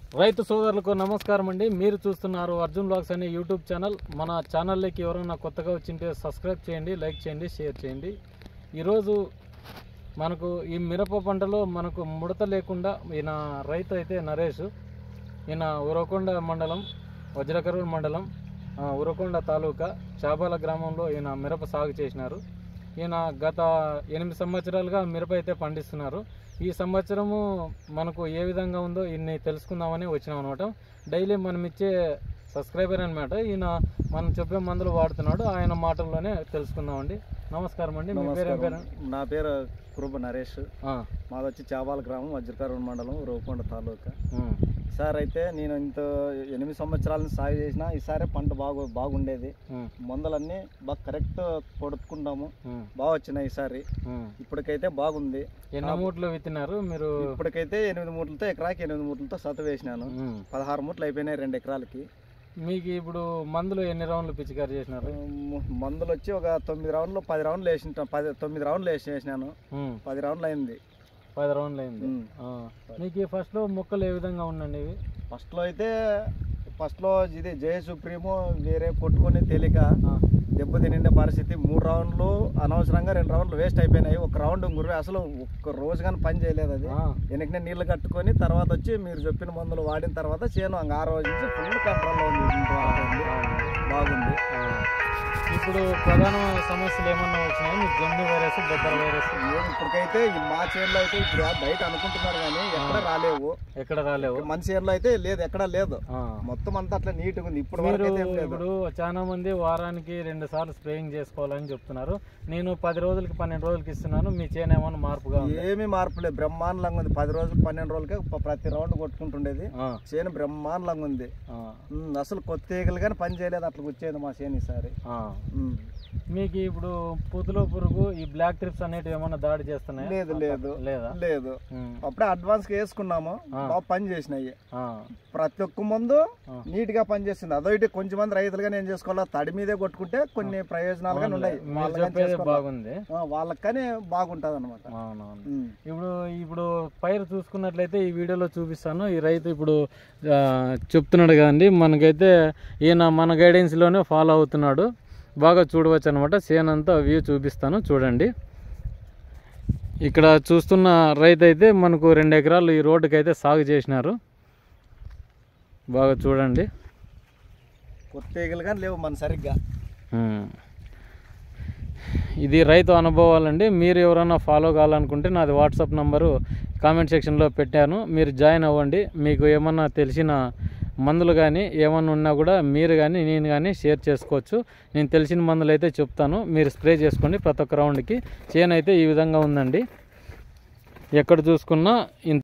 రైతు సోదరులకు నమస్కారం అండి మీరు చూస్తున్నారు అర్జున్ బ్లాగ్స్ అనే యూట్యూబ్ ఛానల్ మన ఛానల్లోకి ఎవరైనా కొత్తగా వచ్చింటే సబ్స్క్రైబ్ చేయండి లైక్ చేయండి షేర్ చేయండి ఈరోజు మనకు ఈ మిరప పంటలో మనకు ముడత లేకుండా ఈయన రైతు అయితే నరేష్ ఈయన ఉరకొండ మండలం వజ్రకరూరు మండలం ఆ, ఉరకొండ తాలూకా చాబాల గ్రామంలో ఈయన మిరప సాగు చేసినారు ఈయన గత ఎనిమిది సంవత్సరాలుగా మిరప అయితే పండిస్తున్నారు ఈ సంవత్సరము మనకు ఏ విధంగా ఉందో ఇన్ని తెలుసుకుందామని వచ్చినాం అనమాట డైలీ మనం ఇచ్చే సబ్స్క్రైబర్ అనమాట ఈయన మనం చెప్పే మందులు వాడుతున్నాడు ఆయన మాటల్లోనే తెలుసుకుందామండి నమస్కారం అండి మీ పేరు ఏం పేరు నమస్కారం. నా పేరు కురుబ నరేష్ ఆ, మాది వచ్చి చాబాల గ్రామం వజ్రకరూరు మండలం రూపకొండ తాలూకా ఉమ్, ఈసారి అయితే నేను ఇంత ఎనిమిది సంవత్సరాల నుంచి సాగు చేసిన ఈసారి పంట బాగు బాగుండేది ఉమ్, మందులన్నీ బాగా కరెక్ట్ కొడుకుంటాము ఉమ్, బాగా వచ్చినాయి ఈసారి ఉమ్. ఇప్పటికైతే బాగుంది ఎన్ని మూట్లు విత్తినారు మీరు ఇప్పటికైతే ఎనిమిది మూటలతో ఎకరాకి ఎనిమిది మూటలతో సత వేసినాను ఉమ్. పదహారు మూటలు అయిపోయినాయి రెండు ఎకరాలకి మీకు ఇప్పుడు మందులు ఎన్ని రౌండ్లు పిచికారి చేసినారు ము- మందులు వచ్చి ఒక తొమ్మిది రౌండ్లు పది రౌండ్లు వేసిన పది తొమ్మిది రౌండ్లు వేసి వేసినాను ఉమ్, పది రౌండ్లు అయింది పది రౌండ్లు అయింది ఉమ్. ఆ. మీకు ఫస్ట్ లో మొక్కలు ఏ విధంగా ఉండండి ఇవి ఫస్ట్లో అయితే ఫస్ట్లో ఇది జయ సుప్రీము వేరే కొట్టుకొని తేలిక ఆ, దెబ్బ తినిండే పరిస్థితి మూడు రౌండ్లు అనవసరంగా రెండు రౌండ్లు వేస్ట్ అయిపోయినాయి ఒక రౌండ్ గురి అసలు ఒక్క రోజు కానీ పని చేయలేదు అది ఆ, వెనకనే నీళ్లు కట్టుకొని తర్వాత వచ్చి మీరు చెప్పిన మందులు వాడిన తర్వాత చేను అంగ ఆ రోజు నుంచి ఫుల్ కంట్రోల్లో ఉంది ఇంతవరకు ఉంది. బాగుంది ఆ. ఇప్పుడు ప్రధాన సమస్యలు ఏమన్నా వచ్చినాయి మీకు జమ్మి వైరస్ బొబ్బర వైరస్ ఏం ఇప్పటికైతే ఈ మా చేనులో అయితే ఇప్పుడు ఆ బయట అనుకుంటున్నారు కానీ ఎక్కడ రాలేవు ఎక్కడ రాలేవు మన చేనులో అయితే లేదు ఎక్కడ లేదు ఆ. మొత్తం అంతా అట్లా నీట్గా ఉంది ఇప్పుడు మీరు వరకు అయితే ఏం లేదు ఇప్పుడు చాలా మంది వారానికి రెండు సార్లు స్ప్రేయింగ్ చేసుకోవాలని చెప్తున్నారు నేను పది రోజులకి పన్నెండు రోజులకి ఇస్తున్నాను మీ చేను ఏమన్నా మార్పుగా ఉంది ఏమీ మార్పు లేదు బ్రహ్మాండంగా ఉంది పది రోజులు పన్నెండు రోజులకే ప- ప్రతి రౌండ్ కొట్టుకుంటుండేది ఆ, చేను బ్రహ్మాండంగా ఉంది ఆ, ఉమ్, అసలు కొత్త ఈగలు కానీ పని చేయలేదు అట్లా వచ్చేది మా చేను ఈసారి ఆ. ఉమ్. మీకు ఇప్పుడు పుతులో పురుగు ఈ బ్లాక్ ట్రిప్స్ అనేటివి ఏమన్నా దాడి చేస్తున్నాయి లేదు లేదు లేదా లేదు ఉమ్, అప్పుడే అడ్వాన్స్ గా వేసుకున్నాము ఆ. బాగా పని చేసినాయి ఆ, ప్రతి ఒక్క మందు ఆ. నీట్ గా పనిచేస్తుంది అదో ఇటు కొంచెం మంది రైతులుగా నేను చేసుకోవాలా తడి మీదే కొట్టుకుంటే కొన్ని ప్రయోజనాలు కానీ ఉన్నాయి మీరు వాళ్ళకి కానీ చెప్పేది చేసుకోవాలా. బాగుంది ఆ, వాళ్ళకి కానీ బాగుంటది అనమాట అవునవును ఇప్పుడు ఇప్పుడు పైరు చూసుకున్నట్లయితే ఈ వీడియోలో చూపిస్తాను ఈ రైతు ఇప్పుడు ఆ, చెప్తున్నాడు కదండి మనకైతే ఈయన మన గైడెన్స్లోనే ఫాలో అవుతున్నాడు బాగా చూడవచ్చు అనమాట సేన్ అంతా వ్యూ చూపిస్తాను చూడండి ఇక్కడ చూస్తున్న రైతు అయితే మనకు రెండు ఎకరాలు ఈ రోడ్డుకి అయితే సాగు చేసినారు బాగా చూడండి కొత్త ఈగలు కానీ లేవు మన సరిగ్గా ఉమ్. ఇది రైతు అనుభవాలండి మీరు ఎవరైనా ఫాలో కావాలనుకుంటే నాది వాట్సాప్ నంబరు కామెంట్ సెక్షన్లో పెట్టాను మీరు జాయిన్ అవ్వండి మీకు ఏమన్నా తెలిసిన మందులు కానీ ఏమన్నా ఉన్నా కూడా మీరు కానీ నేను కానీ షేర్ చేసుకోవచ్చు నేను తెలిసిన మందులు అయితే చెప్తాను మీరు స్ప్రే చేసుకోండి ప్రతి ఒక్క రౌండ్కి చేను అయితే ఈ విధంగా ఉందండి ఎక్కడ చూసుకున్నా ఇంత